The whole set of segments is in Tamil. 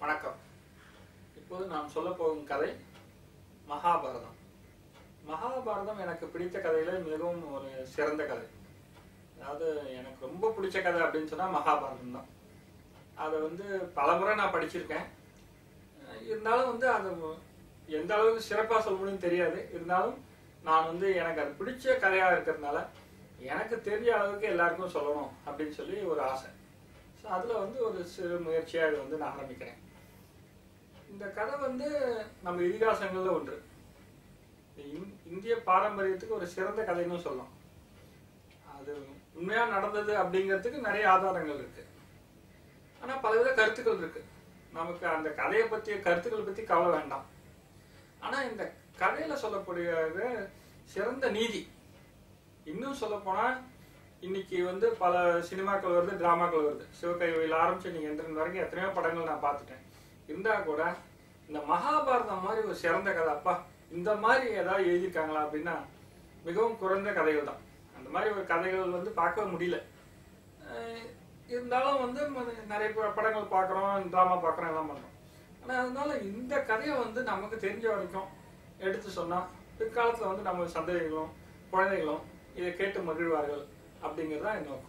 வணக்கம் இப்போது நான் சொல்ல போகும் கதை மகாபாரதம் மகாபாரதம் எனக்கு பிடித்த கதையில மிகவும் ஒரு சிறந்த கதை அதாவது எனக்கு ரொம்ப பிடிச்ச கதை அப்படின்னு சொன்னா மகாபாரதம் தான் அதை வந்து பலமுறை நான் படிச்சிருக்கேன் அஹ் இருந்தாலும் வந்து அது எந்த அளவுக்கு சிறப்பாக சொல்ல முடியும்னு தெரியாது இருந்தாலும் நான் வந்து எனக்கு அது பிடிச்ச கதையா இருக்கிறதுனால எனக்கு தெரிஞ்ச அளவுக்கு எல்லாருக்கும் சொல்லணும் அப்படின்னு சொல்லி ஒரு ஆசை ஸோ அதில் வந்து ஒரு சிறு முயற்சியாக இது வந்து நான் ஆரம்பிக்கிறேன் இந்த கதை வந்து நம்ம இதிகாசங்களில் ஒன்று இது இந்- இந்திய பாரம்பரியத்துக்கு ஒரு சிறந்த கதைன்னு சொல்லலாம் அது உண்மையா நடந்தது அப்படிங்கிறதுக்கு நிறைய ஆதாரங்கள் இருக்கு ஆனா பலவித கருத்துக்கள் இருக்கு நமக்கு அந்த கதையை பற்றிய கருத்துக்களை பத்தி கவலை வேண்டாம் ஆனா இந்த கதையில சொல்லக்கூடிய சிறந்த நீதி இன்னும் சொல்ல போனா இன்னைக்கு வந்து பல சினிமாக்கள் வருது டிராமாக்கள் வருது சிவகையில் ஆரம்பிச்சு நீங்க எந்திரன் வரைக்கும் எத்தனையோ படங்கள் நான் பார்த்துட்டேன் இருந்தா கூட இந்த மகாபாரதம் மாதிரி ஒரு சிறந்த கதை அப்பா இந்த மாதிரி ஏதாவது எழுதியிருக்காங்களா அப்படின்னா மிகவும் குறைந்த கதைகள் தான் அந்த மாதிரி ஒரு கதைகள் வந்து பார்க்க முடியல அஹ் இருந்தாலும் வந்து ம- நிறைய ப- படங்கள் பார்க்குறோம் ட்ராமா பார்க்குறோம் எல்லாம் பண்ணுறோம் ஆனால் அதனால இந்த கதையை வந்து நமக்கு தெரிஞ்ச வரைக்கும் எடுத்து சொன்னால் பிற்காலத்தில் வந்து நம்ம சந்ததிகளும் குழந்தைகளும் இதை கேட்டு மகிழ்வார்கள் அப்படிங்கிறது தான் என் நோக்கம்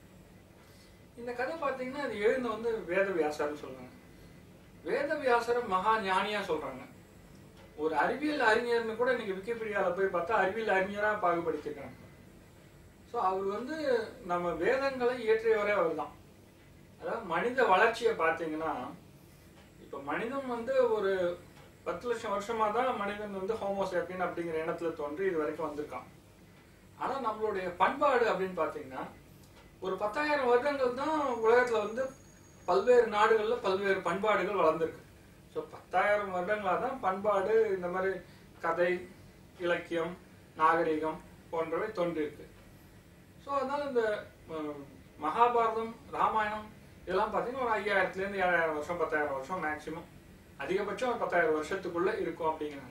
இந்த கதை பார்த்தீங்கன்னா இது எழுந்த வந்து வேதவியாசர்னு சொல்றாங்க வேதவியாசரை மகா ஞானியா சொல்றாங்க ஒரு அறிவியல் அறிஞர்னு கூட இன்னைக்கு விக்கிபீடியால போய் பார்த்தா அறிவியல் அறிஞரா பாகுபடுத்திருக்காங்க ஸோ அவர் வந்து நம்ம வேதங்களை இயற்றியவரே அவர் தான் அதாவது மனித வளர்ச்சியை பார்த்தீங்கன்னா இப்போ மனிதன் வந்து ஒரு பத்து லட்சம் வருஷமா தான் மனிதன் வந்து ஹோமோசேப்பியன் அப்படிங்கிற இனத்துல தோன்றி இது வரைக்கும் வந்திருக்கான் ஆனா நம்மளுடைய பண்பாடு அப்படின்னு பார்த்தீங்கன்னா ஒரு பத்தாயிரம் வருடங்கள் தான் உலகத்துல வந்து பல்வேறு நாடுகள்ல பல்வேறு பண்பாடுகள் வளர்ந்துருக்கு ஸோ பத்தாயிரம் வருடங்களாக தான் பண்பாடு இந்த மாதிரி கதை இலக்கியம் நாகரிகம் போன்றவை தோன்றியிருக்கு ஸோ அதனால இந்த ம், மகாபாரதம் ராமாயணம் இதெல்லாம் பார்த்தீங்கன்னா ஒரு ஐயாயிரத்துலேருந்து ஏழாயிரம் வருஷம் பத்தாயிரம் வருஷம் மேக்சிமம் அதிகபட்சம் ஒரு பத்தாயிரம் வருஷத்துக்குள்ள இருக்கும் அப்படிங்கிறாங்க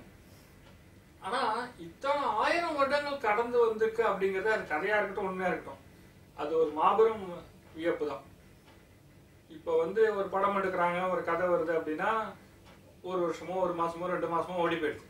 ஆனா இத்தனை ஆயிரம் வருடங்கள் கடந்து வந்திருக்கு அப்படிங்கிறது அது கதையா இருக்கட்டும் உண்மையா இருக்கட்டும் அது ஒரு மாபெரும் வியப்பு தான் இப்போ வந்து ஒரு படம் எடுக்கிறாங்க ஒரு கதை வருது அப்படின்னா ஒரு வருஷமோ ஒரு மாசமோ ரெண்டு மாசமோ ஓடி போயிடுது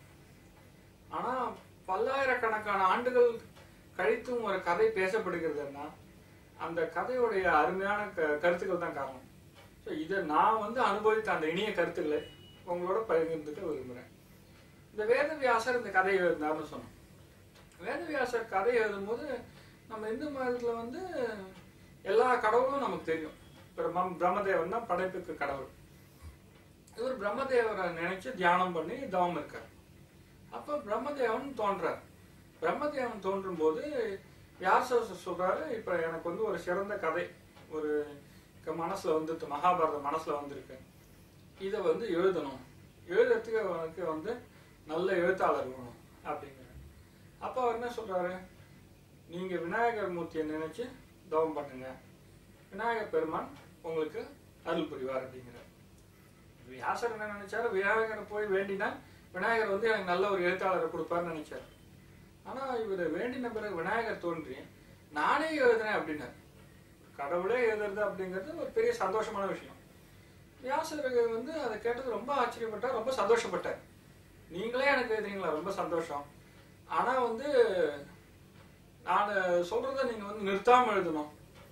ஆனா பல்லாயிரக்கணக்கான ஆண்டுகள் கழித்தும் ஒரு கதை பேசப்படுகிறதுன்னா அந்த கதையுடைய அருமையான க- கருத்துக்கள் தான் காரணம் ஸோ இதை நான் வந்து அனுபவித்த அந்த இனிய கருத்துக்களை உங்களோட பகிர்ந்துக்க விரும்புகிறேன் இந்த வேதவியாசர் இந்த கதையை எழுதினார்னு சொன்னோம் வேதவியாசர் கதை எழுதும்போது நம்ம இந்து மதத்தில் வந்து எல்லா கடவுளும் நமக்கு தெரியும் பிரம்ம பிரம்மதேவன் தான் படைப்புக்கு கடவுள் இவர் பிரம்மதேவரை நினைச்சு தியானம் பண்ணி தவம் இருக்கார் அப்ப பிரம்மதேவன் தோன்றார் பிரம்மதேவன் தோன்றும் போது வியாசர் சொல்றாரு இப்ப எனக்கு வந்து ஒரு சிறந்த கதை ஒரு க- மனசுல வந்து மகாபாரதம் மனசுல வந்திருக்கு இதை வந்து எழுதணும் எழுதுறதுக்கு அவனுக்கு வந்து நல்ல எழுத்தாளர் வேணும் அப்படிங்கிற அப்ப அவர் என்ன சொல்றாரு நீங்க விநாயகர் மூர்த்தியை நினைச்சு தவம் பண்ணுங்க விநாயகர் பெருமான் உங்களுக்கு அருள் புரிவார் அப்படிங்கிறார் வியாசர் என்ன நினைச்சாரு விநாயகரை போய் வேண்டினா விநாயகர் வந்து எனக்கு நல்ல ஒரு எழுத்தாளரை கொடுப்பாருன்னு நினைச்சாரு ஆனா இவர் வேண்டின பிறகு விநாயகர் தோன்றி நானே எழுதுனேன் அப்படின்னாரு கடவுளே எழுதுறது அப்படிங்கிறது ஒரு பெரிய சந்தோஷமான விஷயம் வியாசர் வந்து அதை கேட்டது ரொம்ப ஆச்சரியப்பட்டார் ரொம்ப சந்தோஷப்பட்டார் நீங்களே எனக்கு எழுதுறீங்களா ரொம்ப சந்தோஷம் ஆனா வந்து நான் சொல்றத நீங்க வந்து நிறுத்தாம எழுதணும்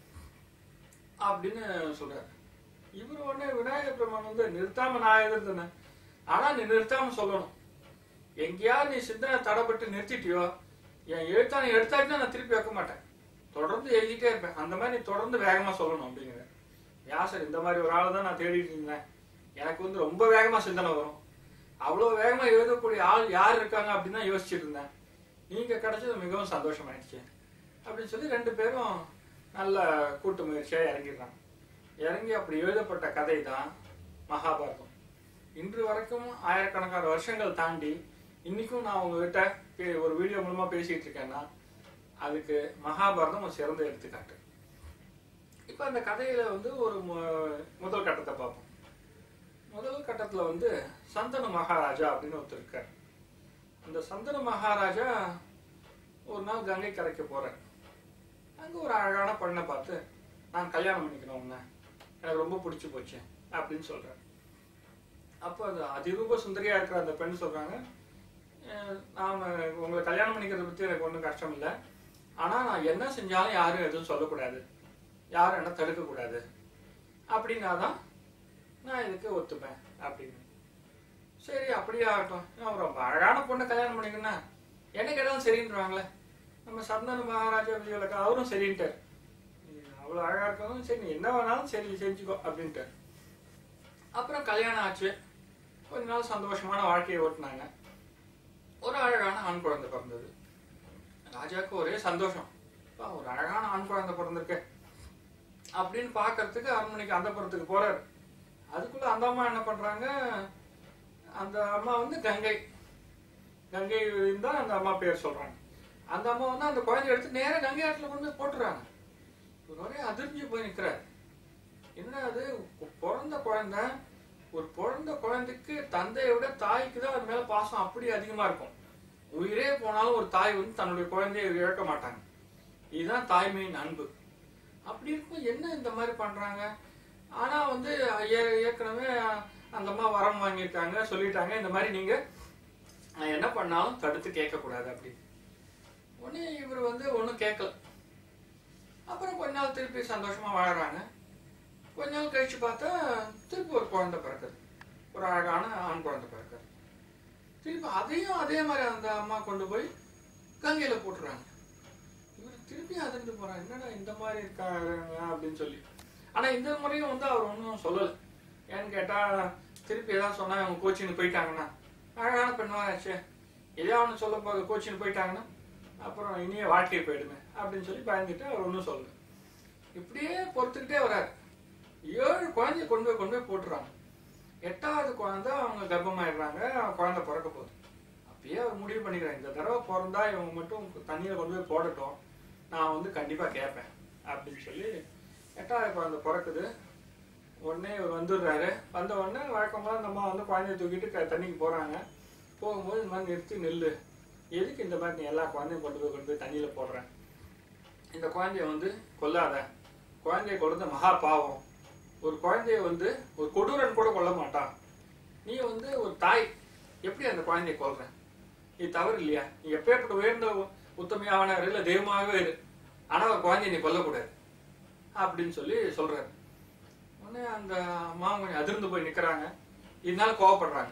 அப்படின்னு சொல்றாரு இவர் உடனே விநாயகர் பெருமான் வந்து நிறுத்தாம நான் எழுதுனேன் ஆனா நீ நிறுத்தாம சொல்லணும் எங்கேயாவது நீ சிந்தனை தடைப்பட்டு நிறுத்திட்டியோ என் எழுத்தா நீ எடுத்தாச்சுன்னா நான் திருப்பி வைக்க மாட்டேன் தொடர்ந்து எழுதிட்டே இருப்பேன் அந்த மாதிரி நீ தொடர்ந்து வேகமா சொல்லணும் அப்படிங்கிற வியாசர் இந்த மாதிரி ஒரு ஆளை தான் நான் தேடிட்டு இருந்தேன் எனக்கு வந்து ரொம்ப வேகமா சிந்தனை வரும் அவ்வளவு வேகமா எழுதக்கூடிய ஆள் யார் இருக்காங்க அப்படின்னு தான் யோசிச்சுட்டு இருந்தேன் நீங்க கிடைச்சது மிகவும் சந்தோஷமாயிடுச்சு அப்படின்னு சொல்லி ரெண்டு பேரும் நல்ல கூட்டு முயற்சியா இறங்கிடுறாங்க இறங்கி அப்படி எழுதப்பட்ட கதை தான் மகாபாரதம் இன்று வரைக்கும் ஆயிரக்கணக்கான வருஷங்கள் தாண்டி இன்னைக்கும் நான் உங்ககிட்ட பே- ஒரு வீடியோ மூலமா பேசிட்டு இருக்கேன்னா அதுக்கு மகாபாரதம் ஒரு சிறந்த எடுத்துக்காட்டு இப்ப அந்த கதையில வந்து ஒரு மு- முதல் கட்டத்தை பார்ப்போம் முதல் கட்டத்துல வந்து சந்தனு மகாராஜா அப்படின்னு ஒருத்தர் இருக்கார் அந்த சந்தனு மகாராஜா ஒரு நாள் கங்கை கரைக்கு போறார் அங்க ஒரு அழகான பெண்ணை பார்த்து நான் கல்யாணம் பண்ணிக்கணும் உன்னை எனக்கு ரொம்ப பிடிச்சு போச்சு அப்படின்னு சொல்றாரு அப்போ அது அதிரூப சுந்தரியா இருக்கிற அந்த பெண் சொல்றாங்க "அஹ், நான் உங்களை கல்யாணம் பண்ணிக்கிறத பத்தி எனக்கு ஒன்றும் கஷ்டம் இல்லை ஆனா நான் என்ன செஞ்சாலும் யாரும் எதுவும் சொல்லக்கூடாது யாரும் என்ன தடுக்கக்கூடாது அப்படின்னாதான் நான் இதுக்கு ஒத்துப்பேன் அப்படின்னு சரி அப்படியே ஆகட்டும் நான் ரொம்ப அழகான பொண்ணை கல்யாணம் பண்ணிக்கணும்னா என்ன கேட்டாலும் சரின்றாங்களே நம்ம சந்தன மகாராஜா விஜயலக்கா அவரும் சரின்ட்டார் நீ அவ்வளோ அழகா இருக்கவும் சரி நீ என்ன வேணாலும் சரி செஞ்சுக்கோ அப்படின்ட்டார் அப்புறம் கல்யாணம் ஆச்சு கொஞ்ச நாள் சந்தோஷமான வாழ்க்கையை ஓட்டினாங்க ஒரு அழகான ஆண் குழந்தை பிறந்தது ராஜாவுக்கு ஒரே சந்தோஷம் அப்பா, ஒரு அழகான ஆண் குழந்தை பிறந்திருக்கு அப்படின்னு பார்க்கறதுக்கு அரண்மனைக்கு அந்த புறத்துக்கு போறாரு அதுக்குள்ள அந்த அம்மா என்ன பண்றாங்க அந்த அம்மா வந்து கங்கை கங்கை தான் அந்த அம்மா பேர் சொல்றாங்க அந்த அம்மா வந்து அந்த குழந்தைய எடுத்து நேரா கங்கை ஆற்றுல கொண்டு போய் போட்டுறாங்க இவர் ஒரே அதிர்ஞ்சு போய் நிக்கிறார் என்ன அது பிறந்த குழந்தை ஒரு பிறந்த குழந்தைக்கு தந்தையை விட தாய்க்கு தான் அது மேல பாசம் அப்படி அதிகமா இருக்கும் உயிரே போனாலும் ஒரு தாய் வந்து தன்னுடைய குழந்தையை இழக்க மாட்டாங்க இதுதான் தாய்மையின் அன்பு அப்படி இருக்கும் என்ன இந்த மாதிரி பண்றாங்க ஆனா வந்து ஏ- ஏற்கனவே அந்த அம்மா வரம் வாங்கியிருக்காங்க சொல்லிட்டாங்க இந்த மாதிரி நீங்க நான் என்ன பண்ணாலும் தடுத்து கேட்க கூடாது அப்படி உடனே இவர் வந்து ஒண்ணும் கேட்கல அப்புறம் கொஞ்ச நாள் திருப்பி சந்தோஷமா வாழறாங்க கொஞ்ச நாள் கழிச்சு பார்த்தா திருப்பி ஒரு குழந்தை பிறக்குது ஒரு அழகான ஆண் குழந்தை பிறக்குது திருப்பி அதையும் அதே மாதிரி அந்த அம்மா கொண்டு போய் கங்கையில போட்டுறாங்க இவர் திருப்பி அதிர்ந்து போறாங்க என்னடா இந்த மாதிரி இருக்காங்க அப்படின்னு சொல்லி ஆனா இந்த முறையும் வந்து அவர் ஒன்றும் சொல்லல ஏன்னு கேட்டா திருப்பி ஏதாவது சொன்னா அவங்க கோச்சின்னு போயிட்டாங்கன்னா அழகான பெண்வாராச்சே எதையா ஒன்று சொல்ல போக கோச்சின்னு போயிட்டாங்கன்னா அப்புறம் இனிய வாழ்க்கை போயிடுமே அப்படின்னு சொல்லி பயந்துட்டு அவர் ஒன்றும் சொல்லல இப்படியே பொறுத்துக்கிட்டே வராரு ஏழு குழந்தைய கொண்டு போய் கொண்டு போய் போட்டுறாங்க எட்டாவது குழந்தை அவங்க கர்ப்பமாயிடுறாங்க அவங்க குழந்தை பிறக்க போகுது அப்பயே அவர் முடிவு பண்ணிக்கிறாங்க இந்த தடவை பிறந்தா இவங்க மட்டும் தண்ணியில கொண்டு போய் போடட்டும் நான் வந்து கண்டிப்பா கேட்பேன் அப்படின்னு சொல்லி எட்டாவது குழந்தை பிறக்குது உடனே இவர் வந்துடுறாரு வந்த உடனே வழக்கம் போல நம்ம வந்து குழந்தைய தூக்கிட்டு க- தண்ணிக்கு போறாங்க போகும்போது இந்த மாதிரி நிறுத்தி நெல்லு எதுக்கு இந்த மாதிரி நீ எல்லா குழந்தையும் கொண்டு போய் கொண்டு போய் தண்ணியில போடுற இந்த குழந்தைய வந்து கொல்லாத குழந்தைய கொல்றது மகா பாவம் ஒரு குழந்தைய வந்து ஒரு கொடூரன் கூட கொல்ல மாட்டான் நீ வந்து ஒரு தாய் எப்படி அந்த குழந்தைய கொல்ற இது தவறு இல்லையா நீ எப்பேற்பட்ட உயர்ந்த உ- உத்தமையான இல்ல தெய்வமாகவே இரு ஆனா ஒரு குழந்தைய நீ கொல்லக்கூடாது அப்படின்னு சொல்லி சொல்றாரு உடனே அந்த அம்மா கொஞ்சம் அதிர்ந்து போய் நிக்கிறாங்க இதனால கோவப்படுறாங்க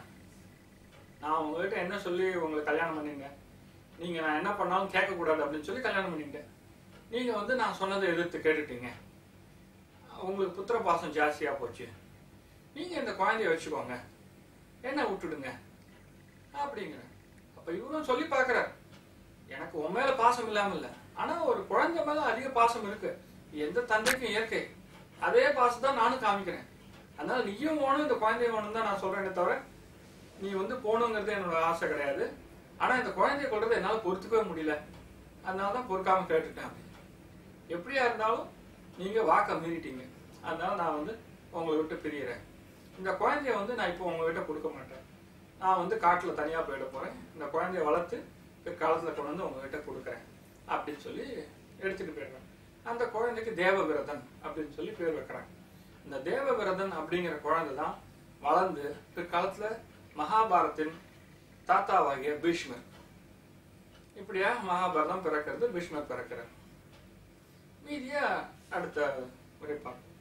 நான் உங்ககிட்ட என்ன சொல்லி உங்களை கல்யாணம் பண்ணிட்டேன் நீங்க நான் என்ன பண்ணாலும் கேட்கக்கூடாது அப்படின்னு சொல்லி கல்யாணம் பண்ணிட்டேன் நீங்க வந்து நான் சொன்னதை எதிர்த்து கேட்டுட்டீங்க உங்களுக்கு புத்திர பாசம் ஜாஸ்தியா போச்சு நீங்க இந்த குழந்தைய வச்சுக்கோங்க என்ன விட்டுடுங்க அப்படிங்கிற அப்ப இவரும் சொல்லி பார்க்கறார் எனக்கு உன் மேல பாசம் இல்லாம இல்ல ஆனா ஒரு குழந்தை மேல அதிக பாசம் இருக்கு எந்த தந்தைக்கும் இயற்கை அதே பாசம் தான் நானும் காமிக்கிறேன் அதனால நீயும் போகணும் இந்த குழந்தைய வேணும் தான் நான் சொல்றேனே தவிர நீ வந்து போகணுங்கிறது என்னோட ஆசை கிடையாது ஆனா இந்த குழந்தைய கொள்றதை என்னால பொறுத்துக்கவே முடியல அதனால தான் பொறுக்காம கேட்டுட்டேன் அப்படி. எப்படியா இருந்தாலும் நீங்க வாக்க மீறிட்டீங்க அதனால நான் வந்து உங்களை விட்டு பிரியறேன் இந்த குழந்தைய வந்து நான் இப்போ உங்ககிட்ட கொடுக்க மாட்டேன் நான் வந்து காட்டுல தனியா போயிட போறேன் இந்த குழந்தைய வளர்த்து பிற்காலத்துல கொண்டு வந்து உங்ககிட்ட கொடுக்குறேன் அப்படின்னு சொல்லி எடுத்துட்டு போயிடுறேன் அந்த குழந்தைக்கு தேவவிரதன் அப்படின்னு சொல்லி பேர் வைக்கிறாங்க இந்த தேவவிரதன் அப்படிங்கிற குழந்தை தான் வளர்ந்து பிற்காலத்துல மகாபாரத்தின் தாத்தாவாகிய பீஷ்மர் இப்படியா மகாபாரதம் பிறக்கிறது பீஷ்மர் பிறக்கிறார் மீதியா அடுத்த முறை பார்ப்போம்